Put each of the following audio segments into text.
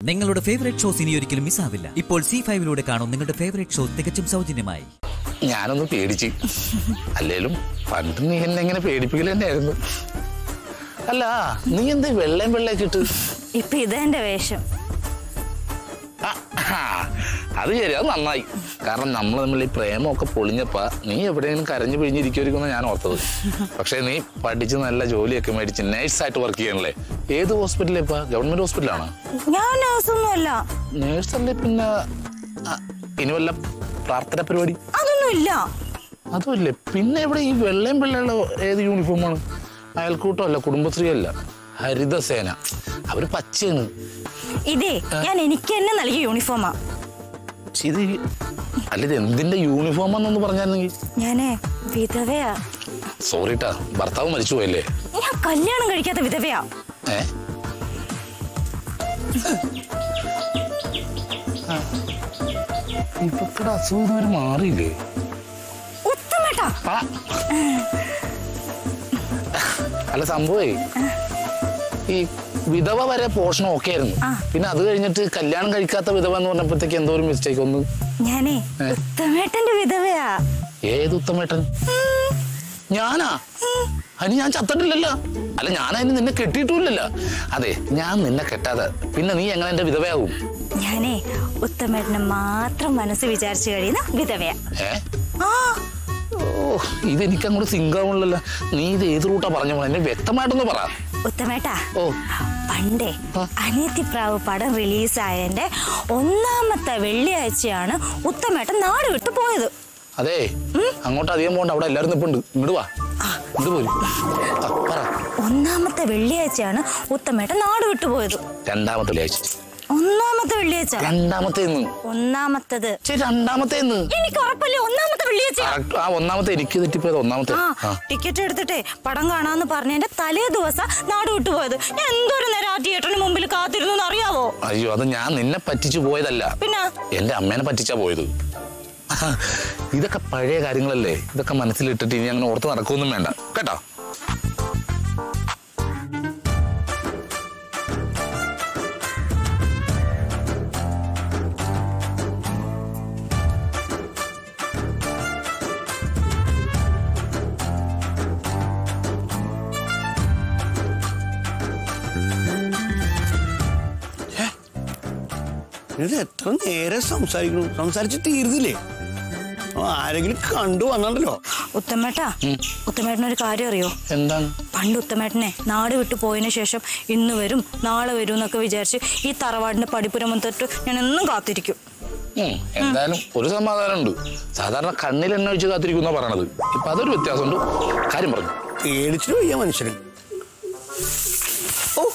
നിങ്ങളുടെ favourite shows ഇനി ഒരിക്കലും മിസ്സാവില്ല ഇപ്പോൾ സി ഫൈവിലൂടെ കാണും നിങ്ങളുടെ ഫേവറേറ്റ് ഷോ തികച്ചും സൗജന്യമായി ഞാനൊന്ന് പേടിച്ച് അല്ലേലും പണ്ട് നീ എന്നെ ഇങ്ങനെ പേടിപ്പിക്കൽ തന്നെയായിരുന്നു അല്ല നീ എന്ത് വെള്ളയും വെള്ളയൊക്കെ ഇട്ട് ഇപ്പൊ ഇതെന്റെ വേഷം ആ, ആ, അത് ശരി അത് നന്നായി കാരണം നമ്മൾ തമ്മിൽ ഈ പ്രേമമൊക്കെ പൊളിഞ്ഞപ്പോ നീ എവിടെയെങ്കിലും കരഞ്ഞു പിഴിഞ്ഞിരിക്കുമെന്ന് ഞാൻ ഓർത്തത് പക്ഷെ നീ പഠിച്ച് നല്ല ജോലിയൊക്കെ മേടിച്ച് നൈസായിട്ട് വർക്ക് ചെയ്യണല്ലേ ഏത് ഹോസ്പിറ്റലിൽ ഇപ്പൊ ഗവൺമെന്റ് ഹോസ്പിറ്റലാണോ ഞാൻ നേഴ്സൊന്നുമല്ല നേഴ്സല്ലേ പിന്നെ ആ, ഇനി വല്ല പ്രാർത്ഥന പരിപാടി അതൊന്നുമില്ല അതുമല്ലേ പിന്നെ ഇവിടെ ഈ വെള്ളയും വെള്ളയുള്ള ഏത് യൂണിഫോമാണ് അയൽക്കൂട്ടമല്ല കുടുംബശ്രീ അല്ല ഹരിതസേന അവര് പച്ചയാണ് ഇതേ ഞാൻ എനിക്ക് തന്നെ നൽകിയ യൂണിഫോമാ പക്ഷെ ഇത് അല്ല ഇത് എന്തിന്റെ യൂണിഫോമാന്നൊന്ന് പറഞ്ഞായിരുന്നെങ്കിൽ ഞാനേ വിധവയാ സോറിട്ടാ ഭർത്താവ് മരിച്ചു പോയല്ലേ ഞാൻ കല്യാണം കഴിക്കാത്ത വിധവയാ ഏ ഇവക്കടെ അസുഖം ഇതുവരെ മാറിയില്ലേ ഉത്തമേട്ടാ ആ. അല്ല സംഭവേ ഈ വിധവ വരെ പോഷണം ഒക്കെ ആയിരുന്നു ആ. പിന്നെ അത് കഴിഞ്ഞിട്ട് കല്യാണം കഴിക്കാത്ത വിധവ എന്ന് പറഞ്ഞപ്പോഴത്തേക്ക് എന്തോ ഒരു മിസ്റ്റേക്ക് ഒന്ന് ഞാനേ ഏ? ഉത്തമേട്ടന്റെ വിധവയാ ഏത് ഉത്തമേട്ടൻ ഞാനാ അതിന് ഞാൻ ചത്തിട്ടില്ലല്ലോ അല്ല ഞാൻ അതിന് നിന്നെ കെട്ടിയിട്ടുമില്ലല്ലോ അതെ ഞാൻ നിന്നെ കെട്ടാതെ പിന്നെ നീ എങ്ങനെ എന്റെ വിധവയാവും ഞാനേ ഉത്തമേട്ടനെ മാത്രം മനസ്സ് വിചാരിച്ചു കഴിയുന്ന വിധവയാ ഏ ആ ഓ ഇതെനിക്ക് അങ്ങോട്ട് സിങ്കാവുള്ളല്ലോ നീ ഇത് ഏത് റൂട്ടാ പറഞ്ഞു പോണെ? എന്നെ വ്യക്തമായിട്ടൊന്ന് പറ ഉത്തമേട്ടാ ഓ പണ്ടേ ആ. അനിയത്തിപ്രാവ് പടം റിലീസായതിന്റെ ഒന്നാമത്തെ വെള്ളിയാഴ്ചയാണ് ഉത്തമേട്ടൻ നാട് വിട്ടു പോയത് അതെ അങ്ങോട്ട് അധികം പോകണ്ട അവിടെ എല്ലാവരും നിപ്പുണ്ട് ഇങ്ങോട്ട് വാ ഇങ്ങോട്ട് പോരും ആ, പറ ഒന്നാമത്തെ വെള്ളിയാഴ്ചയാണ് ഉത്തമേട്ടൻ നാട് വിട്ടു പോയത് രണ്ടാമത്തെ വെള്ളിയാഴ്ച ഒന്നാമത്തെ വെള്ളിയാഴ്ച രണ്ടാമത്തെ ഇന്ന് ഒന്നാമത്തത് ശരി രണ്ടാമത്തെ ഇന്ന് എനിക്ക് ഉറപ്പല്ലേ ഒന്നാമത്തെ വെള്ളിയാഴ്ച Correct. ആ ഒന്നാമത്തെ എനിക്ക് തെറ്റിപ്പോയത് ഒന്നാമത്തെ ആ ആ ടിക്കറ്റ് എടുത്തിട്ടേ പടം കാണാന്ന് പറഞ്ഞതിന്റെ തലേ ദിവസം നാട് വിട്ടു പോയത് ഞാൻ എന്തോരം നേരം ആ തിയേറ്ററിന് മുമ്പിൽ കാത്തിരുന്നു എന്ന് അറിയാവോ അയ്യോ അത് ഞാൻ നിന്നെ പറ്റിച്ചു പോയതല്ല പിന്നെ എന്റെ അമ്മേനെ പറ്റിച്ചാ പോയത് ഇതൊക്കെ പഴയ കാര്യങ്ങളല്ലേ ഇതൊക്കെ മനസ്സിലിട്ടിട്ട് ഇനി അങ്ങനെ ഓർത്ത് നടക്കൊന്നും വേണ്ട കേട്ടോ ഇത് എത്ര നേരെ സംസാരിക്കണം സംസാരിച്ച് തീർന്നില്ലേ ആ, ആരെങ്കിലും കണ്ടു വന്നണ്ടല്ലോ ഉത്തമേട്ടാ ഉത്തമേട്ടനൊരു കാര്യം അറിയോ എന്താണ് പണ്ട് ഉത്തമേട്ടനെ നാട് വിട്ടു പോയതിനു ശേഷം ഇന്ന് വരും നാളെ വരും എന്നൊക്കെ വിചാരിച്ച് ഈ തറവാടിന്റെ പടിപ്പുറം തൊട്ട് ഞാൻ എന്നും കാത്തിരിക്കും ഉം, എന്തായാലും ഒരു സമാധാനമുണ്ട് സാധാരണ കണ്ണിൽ എണ്ണ ഒഴിച്ച് കാത്തിരിക്കുന്ന പറയണത് ഇപ്പൊ അതൊരു വ്യത്യാസമുണ്ട് കാര്യം പറഞ്ഞു പേടിച്ചിട്ട് വയ്യ മനുഷ്യന് ഓ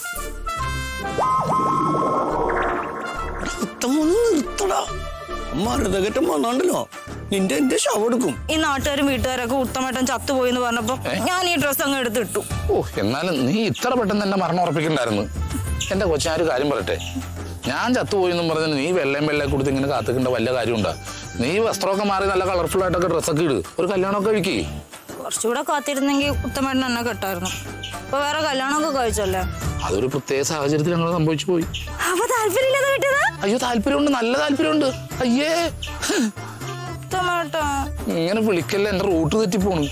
എടാ, ഉത്തമ ഒന്ന് നിർത്തടാ മരുതകറ്റം വന്നാണ്ടല്ലോ നിന്റെ എന്റെ ശവം എടുക്കും ഈ നാട്ടുകാരും വീട്ടുകാരൊക്കെ ഉത്തമേട്ടൻ ചത്തുപോയി എന്ന് പറഞ്ഞപ്പോ ഏ? ഞാൻ ഈ ഡ്രസ്സ് അങ്ങ് എടുത്തിട്ടു ഓ എന്നാലും നീ ഇത്ര പെട്ടെന്ന് എന്നെ മരണം ഉറപ്പിക്കണ്ടായിരുന്നു എന്റെ കൊച്ചാ ഒരു കാര്യം പറയട്ടെ ഞാൻ ചത്തുപോയി എന്നും പറഞ്ഞ് നീ വെള്ളയും വെള്ളയും കൊടുത്ത് ഇങ്ങനെ കാത്തിക്കേണ്ട വല്ല കാര്യമുണ്ടാ നീ വസ്ത്രമൊക്കെ മാറി നല്ല കളർഫുൾ ആയിട്ടൊക്കെ ഡ്രസ്സൊക്കെ ഇട് ഒരു കല്യാണമൊക്കെ കഴിക്കേ കുറച്ചുകൂടെ കാത്തിരുന്നെങ്കിൽ ഉത്തമേട്ടൻ എന്നെ കെട്ടായിരുന്നു ഇപ്പൊ വേറെ കല്യാണമൊക്കെ കഴിച്ചല്ലേ അതൊരു പ്രത്യേക സാഹചര്യത്തിൽ ഞങ്ങൾ സംഭവിച്ചു പോയി അപ്പൊ താല്പര്യമില്ലാതെ കിട്ടിയതാ അയ്യോ താല്പര്യമുണ്ട് നല്ല താല്പര്യമുണ്ട് അയ്യേ ഉത്തമേട്ടാ ഇങ്ങനെ വിളിക്കല്ല എന്റെ റൂട്ട് തെറ്റിപ്പോണു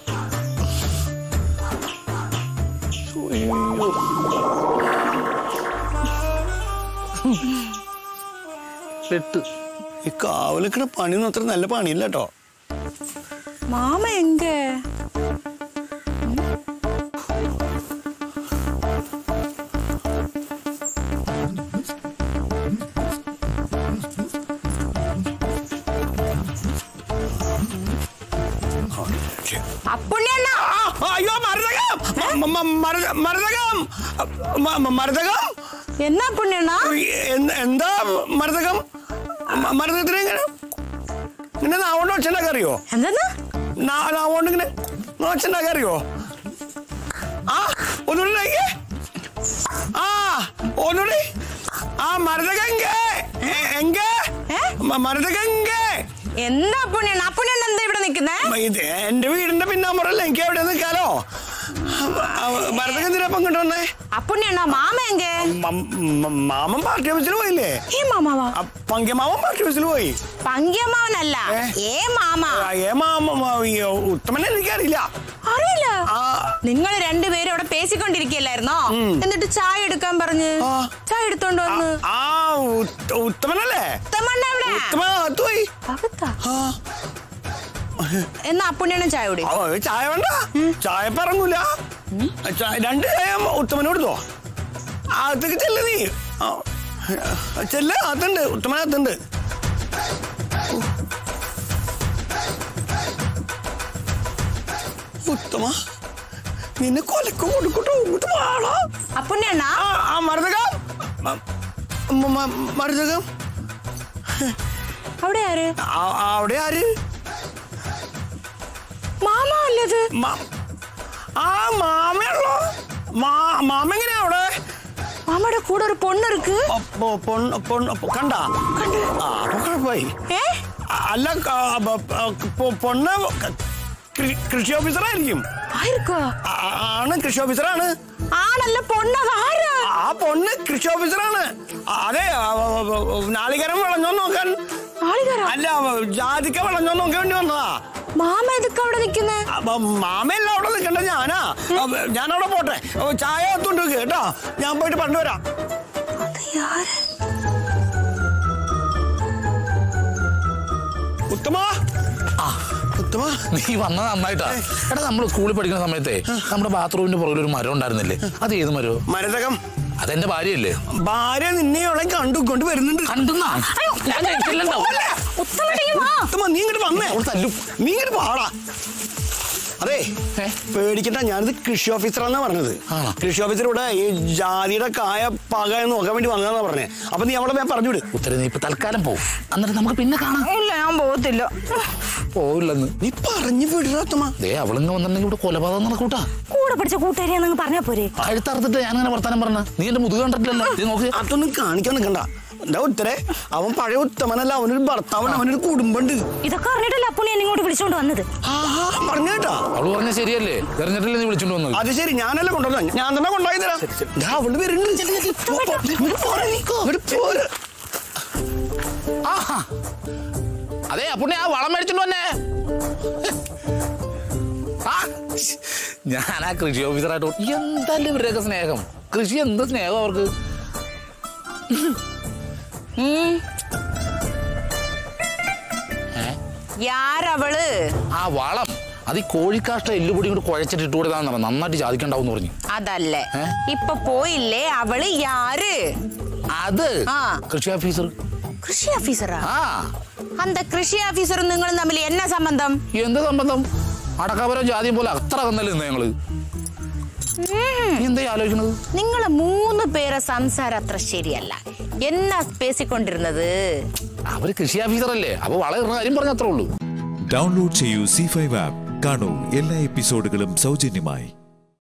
അയ്യോ. പെട്ട് ഈ കാവലിക്കണ പണിയൊന്നും അത്ര നല്ല പണിയില്ല കേട്ടോ മാമ എങ്ക അപ്പുണ്യണ്ണ അയ്യോ മരുതകം മ- മ- മരുത- മരുതകം മ- മ- മരുതകം എന്നാ പുണ്യണ്ണ എന്ത്- എന്താ മരുതകം മ- മരുതകത്തിന് ഇങ്ങനെ ഇങ്ങനെ നാവോണ്ട് ഒച്ചുണ്ടാക്കാൻ അറിയോ എന്തെന്നാ നാ- നാവോണ്ട് ഇങ്ങനെ ഒച്ചുണ്ടാക്കാൻ അറിയോ ആ ഒന്നുകൂടി ഉണ്ടാക്കിയേ. ആ ഒന്നുകൂടി ആ മരുതകം എങ്കേ എ- എങ്കേ ഏ? മ- മരുതകം എങ്കേ എന്താ പുണ്യണ്ണ അപ്പുണ്യണ്ണ എന്താ ഇവിടെ നിക്കുന്നേ ഇത് എന്റെ വീടിന്റെ പിന്നാമ്പറല്ല എനിക്ക് എവിടെ നിൽക്കാലോ ഭരതക്ക് എന്തിനാ പങ്കിട്ട് വന്നേ അപ്പുണ്ണിയണ്ണ മാമ എങ്കേ മം- മം- മാമൻ പാർട്ടി ഓഫീസിൽ പോയില്ലേ ഏ മാമാവാ ആ, പങ്കമാമൻ പാർട്ടി ഓഫീസിൽ പോയി പങ്കിയമ്മാവനല്ല ഏ? ഏ മാമ ആ, ഏ മാമ മാ- ഈ ഉത്തമനെ എനിക്കറിയില്ല അറിയില്ല ആ നിങ്ങൾ രണ്ടുപേരും അവിടെ പേസിക്കൊണ്ടിരിക്കല്ലായിരുന്നോ എന്നിട്ട് ചായ എടുക്കാൻ പറഞ്ഞ് ആ. ചായ എടുത്തോണ്ട് വന്ന് ആ ഉത്ത- ഉത്തമനല്ലേ ഉത്തമണ്ണ എവിടെ ഉത്തമൻ അകത്ത് പോയി അകത്താ ആ എന്നാ അപ്പുണ്ണിയണ്ണൻ ചായ കുടി ആ, ഒരു ചായ വേണ്ട ചായ ഇപ്പൊ ഇറങ്ങൂല ചായ- രണ്ട് ചായ ഉത്തമന് കൊടുത്തോ അകത്തേക്ക് ചെല്ല നീ ആ, ചെല്ല അകത്തുണ്ട് ഉത്തമൻ അകത്തുണ്ട് ഉത്തമ നിന്നെ കൊലക്ക് കൊടുക്കട്ടോ ഇങ്ങോട്ട് വാളാ അപ്പുണ്ണിയണ്ണ ആ ആ മരുതകം മ- മ- മരുതകം അവിടെ ആര് ആ- ആ, അവിടെ ആര് മാമ അല്ലത് മാ- ആ മാമയുള്ളോ മാ മാമ എങ്ങനെയാ അവിടെ മാമയുടെ കൂടെ ഒരു പൊണ്ണിருக்கு ഒ- പൊ- പൊണ്ണ് പൊണ്ണ് പൊ- കണ്ടാ ആ അപ്പൊ കുഴപ്പമായി ഏ അ- അല്ല ക- ബ- ബ- പൊ- പൊണ്ണ് ക- കൃ- കൃഷി ഓഫീസറായിരിക്കും ആയിരിക്കോ ആ- ആ- ആണ് കൃഷി ഓഫീസറാണ് ആണല്ല പൊണ്ണത് ആരാ ആ പൊണ്ണ് കൃഷി ഓഫീസറാണ് ആ, അതെ ആ, വ- വ- വ- നാളികേരം വിളഞ്ഞോ നോക്കാൻ ആളികരാ അല്ല വ- ജാതിക്ക വിളഞ്ഞോ നോക്കാൻ വേണ്ടി വന്നതാ മാമ എതൊക്കെ അവിടെ നിക്കുന്നെ അപ്പൊ മാമയല്ല അവിടെ നിൽക്കണ്ട ഞാനാ അപ്പൊ ഞാൻ അവിടെ പോട്ടെ അപ്പൊ ചായ എത്തുണ്ട് കേട്ടോ ഞാൻ പോയിട്ട് പണ്ട് വരാം അത് ആര് ഉത്തമ ആ ഉത്തമ നീ വന്നത് നന്നായിട്ടാ എടാ നമ്മൾ സ്കൂളിൽ പഠിക്കുന്ന സമയത്തെ നമ്മുടെ ബാത്റൂമിന്റെ പുറകിൽ ഒരു മരം ഉണ്ടായിരുന്നില്ലേ അത് ഏത് മരോ മരതകം അതെന്റെ ഭാര്യയല്ലേ ഭാര്യ നിന്നെയോളെ കണ്ടു കൊണ്ട് വരുന്നുണ്ട് കണ്ടുന്നാ ഞാൻ ജനിച്ചില്ലല്ലോ. ഉത്തമടങ്ങി വാ ഉത്തമ നീ ഇങ്ങോട്ട് വന്നേ അവൾ തല്ലും നീ ഇങ്ങോട്ട് പാടാ അതെ ഏ? പേടിക്കണ്ട ഞാനിത് കൃഷി ഓഫീസറാന്നാ പറഞ്ഞത് ആണോ? കൃഷി ഓഫീസർ ഇവിടെ ഈ ജാതിയുടെ കായ പാക എന്ന് നോക്കാൻ വേണ്ടി വന്നതാന്നാ പറഞ്ഞേ അപ്പൊ നീ അവളെ ഞാൻ പറഞ്ഞു വിട് ഉത്തരം നീ ഇപ്പൊ തൽക്കാലം പോവും എന്നിട്ട് നമുക്ക് പിന്നെ കാണാം ഇല്ല ഞാൻ പോകത്തില്ല പോവില്ലെന്ന് നീ പറഞ്ഞു വിടറ ഉത്തമ ദേ അവളിന്ന് വന്നിട്ടുണ്ടെങ്കിൽ ഇവിടെ കൊലപാതകം നടക്കൂട്ടാ കൂടെ പഠിച്ച കൂട്ടുകാരിയാന്നങ്ങ് പറഞ്ഞാ പോരെ കഴുത്തറുത്തിട്ട് ഞാൻ അങ്ങനെ വർത്താനം പറഞ്ഞ നീ എന്റെ മുതുക കണ്ടിട്ടില്ലല്ലോ നീ നോക്ക് അതൊന്നും കാണിക്കാൻ നിൽക്കണ്ട എന്താ ഉത്തരേ അവൻ പഴയ ഉത്തമനല്ല അവനൊരു ഭർത്താവുണ്ട് അവനൊരു കുടുംബമുണ്ട് ഇതൊക്കെ അറിഞ്ഞിട്ടല്ല അപ്പുണ്ണി എന്നെ ഇങ്ങോട്ട് വിളിച്ചോണ്ട് വന്നത് ആഹാ പറഞ്ഞു കേട്ടാ അവള് പറഞ്ഞ ശരിയല്ലേ തെരഞ്ഞെടുപ്പിൽ നീ വിളിച്ചോണ്ട് വന്നത് അത് ശരി ഞാനല്ല കൊണ്ടുവന്ന ഞാൻ തന്നെ കൊണ്ടായി തരാം ദാ അവള് വരുന്നുണ്ട് പോ, പോ, ഇങ്ങോട്ട് പോരെ നീ. ഇങ്ങോട്ട് പോരെ. ആഹാ. അതെ അപ്പുണ്ണി ആ വളം മേടിച്ചോണ്ട് വന്നേ ആ, ഞാൻ ആ കൃഷി ഓഫീസറായിട്ട് പോ- എന്തായാലും ഇവരുടെയൊക്കെ സ്നേഹം കൃഷി എന്ത് സ്നേഹം അവർക്ക് യാരവള് ആ വളം അത് ഈ കോഴിക്കാഷ്ട എല്ലുപൊടി കൊണ്ട് കുഴച്ചിട്ട് ഇട്ട് കൊടുത്താന്ന് പറഞ്ഞു നന്നായിട്ട് ജാതിക്കണ്ടാവും പറഞ്ഞു അതല്ലേ ഏ? ഇപ്പൊ പോയില്ലേ അവള് യാര് അത് ആ. കൃഷി ഓഫീസർ കൃഷി ഓഫീസറാ ആ അന്ത കൃഷി ഓഫീസറും നിങ്ങളും തമ്മിൽ എന്നാ സംബന്ധം എന്ത് സംബന്ധം അടക്കാപുരം ജാതിയും പോലെ അത്ര കന്നല്ലേ ഇന്ന് ഞങ്ങള് നീ എന്താ ആലോചിക്കണത് നിങ്ങള് മൂന്ന് പേരെ സംസാരം അത്ര ശരിയല്ല എന്നാ പേസിക്കൊണ്ടിരുന്നത് അവര് കൃഷി ഓഫീസറല്ലേ അപ്പൊ വളരുന്ന കാര്യം പറഞ്ഞ അത്രേ ഉള്ളൂ ഡൗൺലോഡ് ചെയ്യൂ സി ഫൈവ് ആപ്പ് കാണൂ എല്ലാ എപ്പിസോഡുകളും സൗജന്യമായി